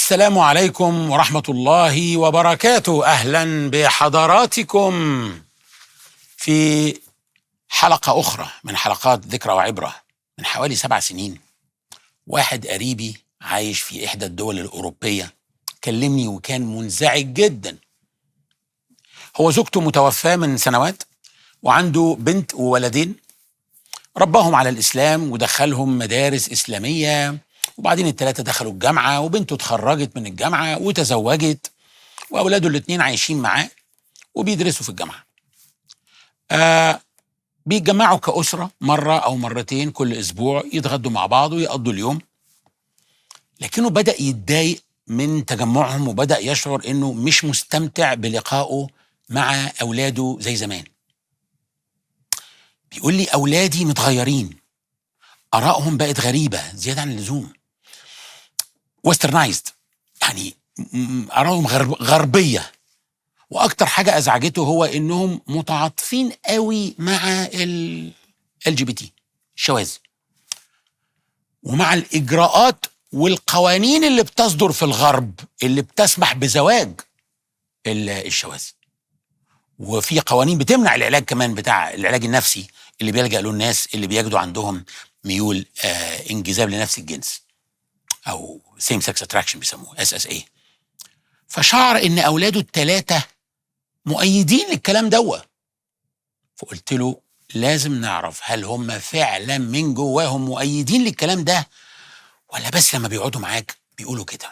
السلام عليكم ورحمة الله وبركاته أهلا بحضراتكم في حلقة أخرى من حلقات ذكرى وعبرة من حوالي سبع سنين واحد قريبي عايش في إحدى الدول الأوروبية كلمني وكان منزعج جدا هو زوجته متوفاة من سنوات وعنده بنت وولدين رباهم على الإسلام ودخلهم مدارس إسلامية وبعدين الثلاثة دخلوا الجامعة وبنته اتخرجت من الجامعة وتزوجت وأولاده الاتنين عايشين معاه وبيدرسوا في الجامعة آه بيتجمعوا كأسرة مرة أو مرتين كل أسبوع يتغدوا مع بعض ويقضوا اليوم لكنه بدأ يتضايق من تجمعهم وبدأ يشعر إنه مش مستمتع بلقائه مع أولاده زي زمان بيقول لي أولادي متغيرين آرائهم بقت غريبة زيادة عن اللزوم ويسترنايزد يعني م- م- آرائهم غرب غربية وأكتر حاجة أزعجته هو إنهم متعاطفين قوي مع ال جي بي تي الشواذ ومع الإجراءات والقوانين اللي بتصدر في الغرب اللي بتسمح بزواج ال- الشواذ وفي قوانين بتمنع العلاج كمان بتاع العلاج النفسي اللي بيلجأ له الناس اللي بيجدوا عندهم ميول آه انجذاب لنفس الجنس او سيم سكس اتراكشن بيسموه اس اس اي فشعر ان اولاده الثلاثه مؤيدين للكلام دوا فقلت له لازم نعرف هل هم فعلا من جواهم مؤيدين للكلام ده ولا بس لما بيقعدوا معاك بيقولوا كده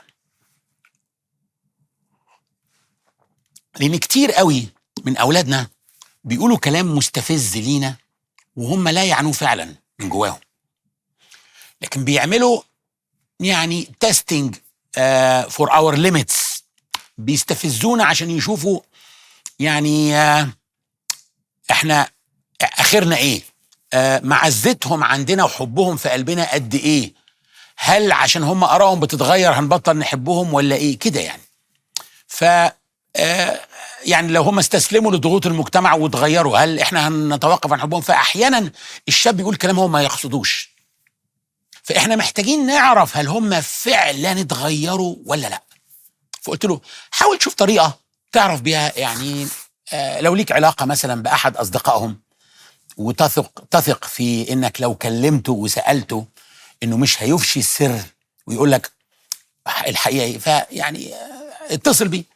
لان كتير قوي من اولادنا بيقولوا كلام مستفز لينا وهم لا يعنوه فعلا من جواهم لكن بيعملوا يعني تيستينج فور اور ليميتس بيستفزونا عشان يشوفوا يعني آه احنا اخرنا ايه آه معزتهم عندنا وحبهم في قلبنا قد ايه هل عشان هم ارائهم بتتغير هنبطل نحبهم ولا ايه كده يعني ف آه يعني لو هم استسلموا لضغوط المجتمع وتغيروا هل احنا هنتوقف عن حبهم فاحيانا الشاب يقول كلام هو ما يقصدوش فاحنا محتاجين نعرف هل هم فعلا اتغيروا ولا لا فقلت له حاول تشوف طريقه تعرف بيها يعني آه لو ليك علاقه مثلا باحد اصدقائهم وتثق تثق في انك لو كلمته وسالته انه مش هيفشي السر ويقول لك الحقيقه ايه فيعني آه اتصل بيه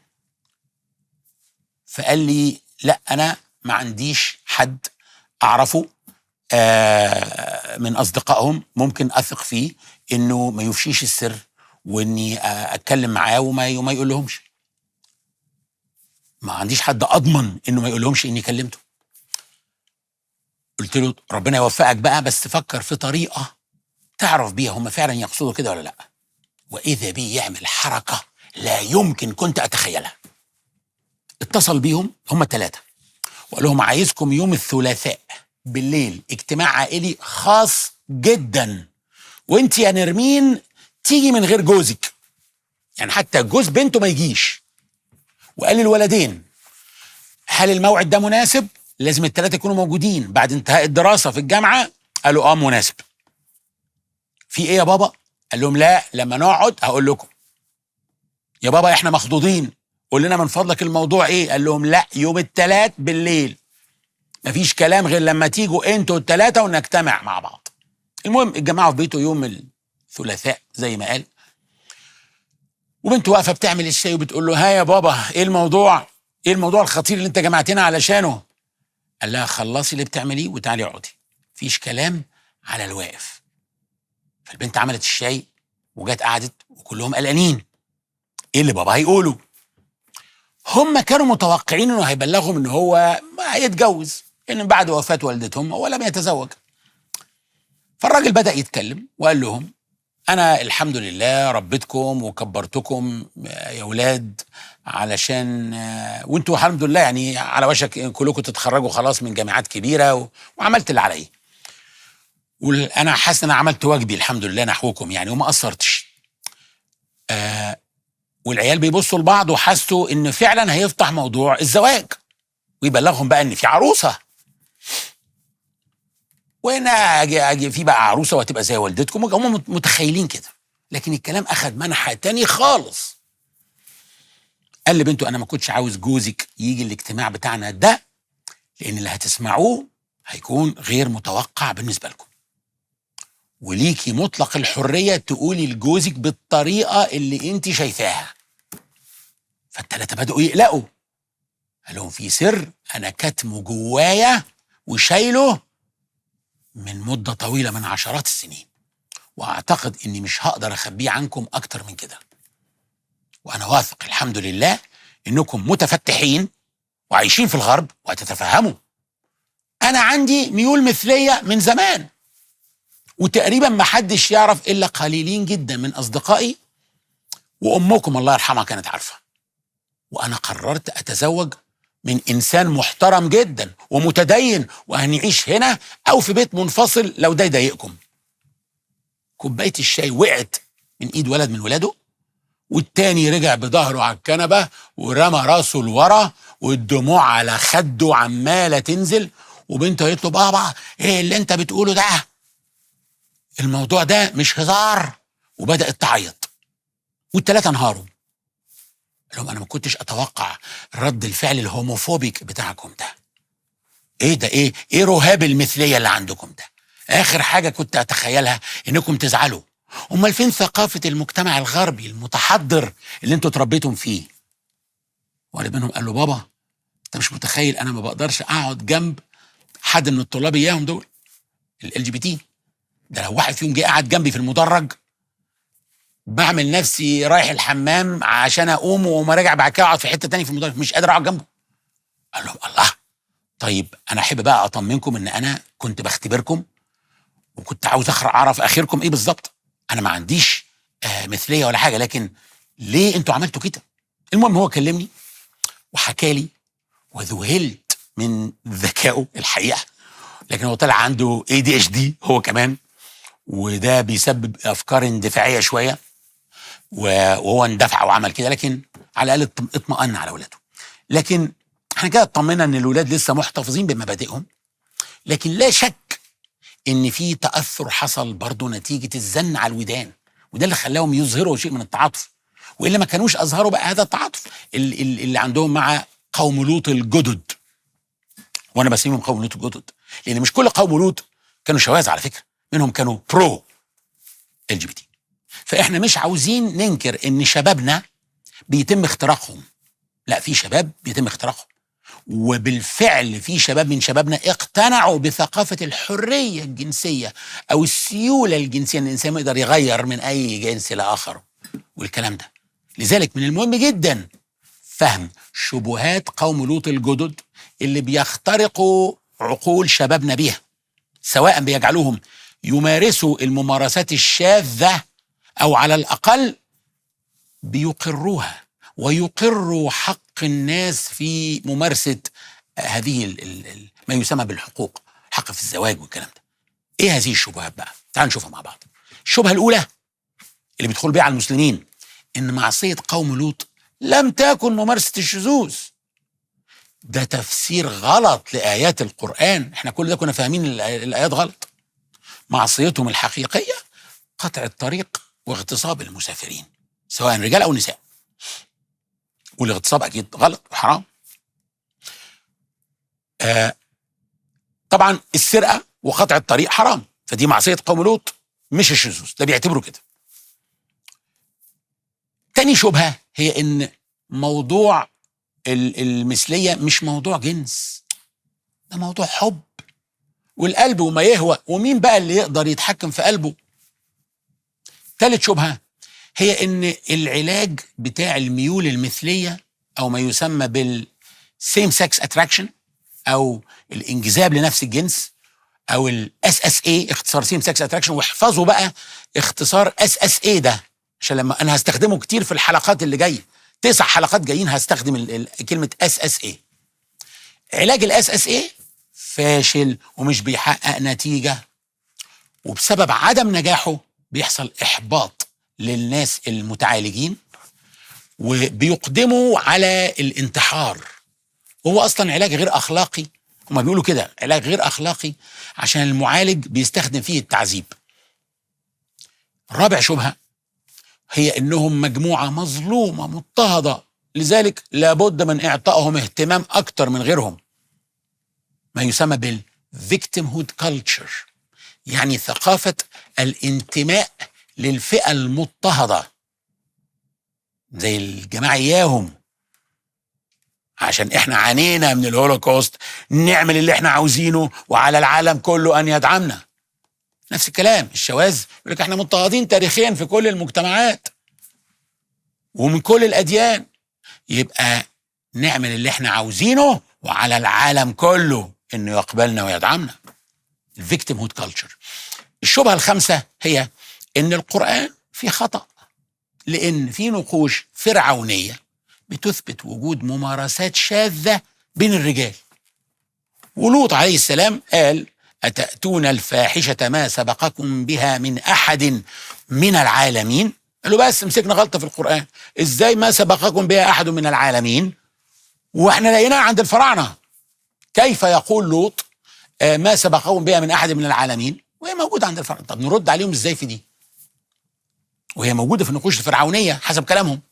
فقال لي لا انا ما عنديش حد اعرفه آه من اصدقائهم ممكن اثق فيه انه ما يفشيش السر واني آه اتكلم معاه وما وما يقول لهمش ما عنديش حد اضمن انه ما يقول لهمش اني كلمته قلت له ربنا يوفقك بقى بس فكر في طريقه تعرف بيها هم فعلا يقصدوا كده ولا لا واذا بيه يعمل حركه لا يمكن كنت اتخيلها اتصل بيهم هم الثلاثه وقال لهم عايزكم يوم الثلاثاء بالليل اجتماع عائلي خاص جدا وانت يا نرمين تيجي من غير جوزك يعني حتى جوز بنته ما يجيش وقال للولدين هل الموعد ده مناسب لازم الثلاثه يكونوا موجودين بعد انتهاء الدراسه في الجامعه قالوا اه مناسب في ايه يا بابا قال لهم لا لما نقعد هقول لكم يا بابا احنا مخضوضين قول لنا من فضلك الموضوع ايه قال لهم لا يوم الثلاث بالليل مفيش كلام غير لما تيجوا انتوا الثلاثه ونجتمع مع بعض المهم اتجمعوا في بيته يوم الثلاثاء زي ما قال وبنته واقفه بتعمل الشاي وبتقول له ها يا بابا ايه الموضوع ايه الموضوع الخطير اللي انت جمعتنا علشانه قال لها خلصي اللي بتعمليه وتعالي اقعدي مفيش كلام على الواقف فالبنت عملت الشاي وجت قعدت وكلهم قلقانين ايه اللي بابا هيقوله هم كانوا متوقعين انه هيبلغهم ان هو هيتجوز ان بعد وفاه والدتهم هو لم يتزوج فالراجل بدا يتكلم وقال لهم انا الحمد لله ربيتكم وكبرتكم يا ولاد علشان وانتوا الحمد لله يعني على وشك كلكم تتخرجوا خلاص من جامعات كبيره و... وعملت اللي عليا وانا حاسس ان انا عملت واجبي الحمد لله نحوكم يعني وما قصرتش آه والعيال بيبصوا لبعض وحسوا ان فعلا هيفتح موضوع الزواج ويبلغهم بقى ان في عروسه وهنا اجي اجي في بقى عروسه وهتبقى زي والدتكم هم متخيلين كده لكن الكلام اخذ منحى تاني خالص قال لبنته انا ما كنتش عاوز جوزك يجي الاجتماع بتاعنا ده لان اللي هتسمعوه هيكون غير متوقع بالنسبه لكم وليكي مطلق الحريه تقولي لجوزك بالطريقه اللي انت شايفاها فالتلاته بداوا يقلقوا قال لهم في سر انا كاتمه جوايا وشايله من مده طويله من عشرات السنين واعتقد اني مش هقدر اخبيه عنكم اكتر من كده وانا واثق الحمد لله انكم متفتحين وعايشين في الغرب وهتتفهموا انا عندي ميول مثليه من زمان وتقريبا ما حدش يعرف الا قليلين جدا من اصدقائي وامكم الله يرحمها كانت عارفه وانا قررت اتزوج من انسان محترم جدا ومتدين وهنعيش هنا او في بيت منفصل لو ده يضايقكم كوبايه الشاي وقعت من ايد ولد من ولاده والتاني رجع بظهره على الكنبه ورمى راسه لورا والدموع على خده عماله تنزل وبنته قالت له بابا ايه اللي انت بتقوله ده الموضوع ده مش هزار وبدات تعيط والتلاته انهاروا قال لهم انا ما كنتش اتوقع رد الفعل الهوموفوبيك بتاعكم ده ايه ده ايه ايه رهاب المثليه اللي عندكم ده اخر حاجه كنت اتخيلها انكم تزعلوا امال فين ثقافه المجتمع الغربي المتحضر اللي انتوا اتربيتم فيه واحد منهم قال له بابا انت مش متخيل انا ما بقدرش اقعد جنب حد من الطلاب اياهم دول ال جي بي تي ده لو واحد فيهم جه قعد جنبي في المدرج بعمل نفسي رايح الحمام عشان اقوم واقوم راجع بعد كده اقعد في حته تاني في المدرج مش قادر اقعد جنبه قال لهم الله طيب انا احب بقى اطمنكم ان انا كنت بختبركم وكنت عاوز اعرف اخركم ايه بالظبط انا ما عنديش آه مثليه ولا حاجه لكن ليه انتوا عملتوا كده المهم هو كلمني وحكى لي وذهلت من ذكائه الحقيقه لكن هو طلع عنده اي دي اتش دي هو كمان وده بيسبب افكار اندفاعيه شويه وهو اندفع وعمل كده لكن على الاقل اطمأن على اولاده لكن احنا كده اطمنا ان الاولاد لسه محتفظين بمبادئهم لكن لا شك ان في تاثر حصل برضه نتيجه الزن على الودان وده اللي خلاهم يظهروا شيء من التعاطف والا ما كانوش اظهروا بقى هذا التعاطف اللي, اللي عندهم مع قوم لوط الجدد وانا بسميهم قوم لوط الجدد لان مش كل قوم لوط كانوا شواذ على فكره منهم كانوا برو ال جي بي تي فاحنا مش عاوزين ننكر ان شبابنا بيتم اختراقهم لا في شباب بيتم اختراقهم وبالفعل في شباب من شبابنا اقتنعوا بثقافة الحرية الجنسية أو السيولة الجنسية أن الإنسان يقدر يغير من أي جنس لآخر والكلام ده لذلك من المهم جدا فهم شبهات قوم لوط الجدد اللي بيخترقوا عقول شبابنا بيها سواء بيجعلوهم يمارسوا الممارسات الشاذة أو على الأقل بيقروها ويقروا حق الناس في ممارسة هذه ال ال ما يسمى بالحقوق حق في الزواج والكلام ده ايه هذه الشبهات بقى تعالوا نشوفها مع بعض الشبهة الأولى اللي بيدخل بيها على المسلمين إن معصية قوم لوط لم تكن ممارسة الشذوذ ده تفسير غلط لآيات القرآن احنا كل ده كنا فاهمين الآيات غلط معصيتهم الحقيقية قطع الطريق واغتصاب المسافرين سواء رجال أو نساء والاغتصاب أكيد غلط وحرام آه طبعا السرقة وقطع الطريق حرام فدي معصية قوم لوط مش الشذوذ ده بيعتبروا كده تاني شبهة هي ان موضوع المثلية مش موضوع جنس ده موضوع حب والقلب وما يهوى ومين بقى اللي يقدر يتحكم في قلبه ثالث شبهة هي ان العلاج بتاع الميول المثلية او ما يسمى بالسيم سكس اتراكشن او الانجذاب لنفس الجنس او الاس اس اي اختصار سيم سكس اتراكشن واحفظوا بقى اختصار اس اس اي ده عشان لما انا هستخدمه كتير في الحلقات اللي جايه تسع حلقات جايين هستخدم كلمه اس اس اي علاج الاس اس اي فاشل ومش بيحقق نتيجه وبسبب عدم نجاحه بيحصل احباط للناس المتعالجين وبيقدموا على الانتحار وهو اصلا علاج غير اخلاقي هما بيقولوا كده علاج غير اخلاقي عشان المعالج بيستخدم فيه التعذيب رابع شبهه هي انهم مجموعه مظلومه مضطهده لذلك لابد من اعطائهم اهتمام اكتر من غيرهم ما يسمى بالفيكتيم كلتشر يعني ثقافه الانتماء للفئه المضطهده زي الجماعه اياهم عشان احنا عانينا من الهولوكوست نعمل اللي احنا عاوزينه وعلى العالم كله ان يدعمنا نفس الكلام الشواذ يقول لك احنا مضطهدين تاريخيا في كل المجتمعات ومن كل الاديان يبقى نعمل اللي احنا عاوزينه وعلى العالم كله انه يقبلنا ويدعمنا الفيكتيم هود كلتشر الشبهه الخامسه هي ان القران فيه خطا لان في نقوش فرعونيه بتثبت وجود ممارسات شاذه بين الرجال ولوط عليه السلام قال أتأتون الفاحشة ما سبقكم بها من أحد من العالمين قالوا بس مسكنا غلطة في القرآن إزاي ما سبقكم بها أحد من العالمين وإحنا لقيناها عند الفراعنة كيف يقول لوط آه ما سبقكم بها من أحد من العالمين وهي موجودة عند الفراعنة طب نرد عليهم إزاي في دي وهي موجودة في النقوش الفرعونية حسب كلامهم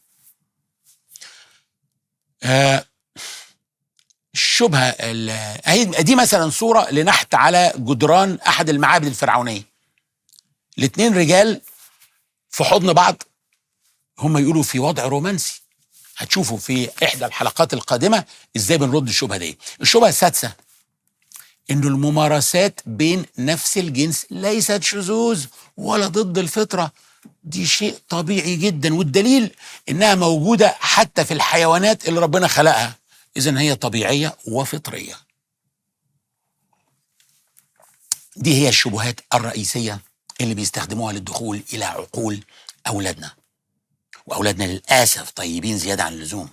آه الشبهه هي دي مثلا صوره لنحت على جدران احد المعابد الفرعونيه الاثنين رجال في حضن بعض هم يقولوا في وضع رومانسي هتشوفوا في احدى الحلقات القادمه ازاي بنرد الشبهه دي الشبهه السادسه انه الممارسات بين نفس الجنس ليست شذوذ ولا ضد الفطره دي شيء طبيعي جدا والدليل انها موجوده حتى في الحيوانات اللي ربنا خلقها اذا هي طبيعيه وفطريه دي هي الشبهات الرئيسيه اللي بيستخدموها للدخول الى عقول اولادنا واولادنا للاسف طيبين زياده عن اللزوم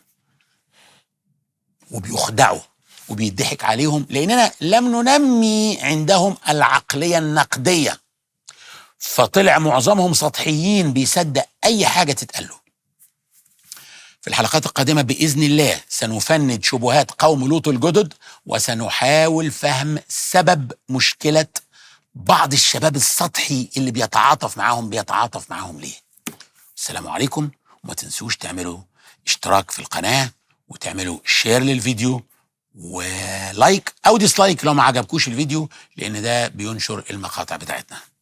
وبيخدعوا وبيضحك عليهم لاننا لم ننمي عندهم العقليه النقديه فطلع معظمهم سطحيين بيصدق اي حاجه تتقال له في الحلقات القادمة بإذن الله سنفند شبهات قوم لوط الجدد وسنحاول فهم سبب مشكلة بعض الشباب السطحي اللي بيتعاطف معاهم بيتعاطف معاهم ليه السلام عليكم وما تنسوش تعملوا اشتراك في القناة وتعملوا شير للفيديو ولايك او ديسلايك لو ما عجبكوش الفيديو لان ده بينشر المقاطع بتاعتنا